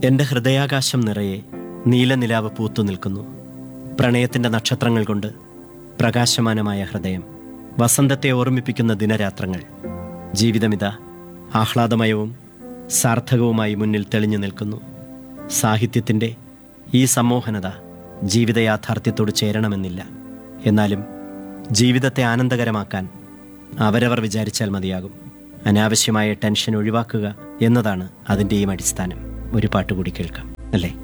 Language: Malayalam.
എൻ്റെ ഹൃദയാകാശം നിറയെ നീലനിലാവ് പൂത്തു നിൽക്കുന്നു പ്രണയത്തിൻ്റെ നക്ഷത്രങ്ങൾ കൊണ്ട് പ്രകാശമാനമായ ഹൃദയം വസന്തത്തെ ഓർമ്മിപ്പിക്കുന്ന ദിനരാത്രങ്ങൾ ജീവിതമിത ആഹ്ലാദമയവും സാർത്ഥകവുമായി മുന്നിൽ തെളിഞ്ഞു നിൽക്കുന്നു സാഹിത്യത്തിൻ്റെ ഈ സമ്മോഹനത ജീവിത യാഥാർത്ഥ്യത്തോട് ചേരണമെന്നില്ല എന്നാലും ജീവിതത്തെ ആനന്ദകരമാക്കാൻ അവരവർ വിചാരിച്ചാൽ മതിയാകും അനാവശ്യമായ ടെൻഷൻ ഒഴിവാക്കുക എന്നതാണ് അതിൻ്റെയും അടിസ്ഥാനം ഒരു പാട്ട് കൂടി കേൾക്കാം അല്ലേ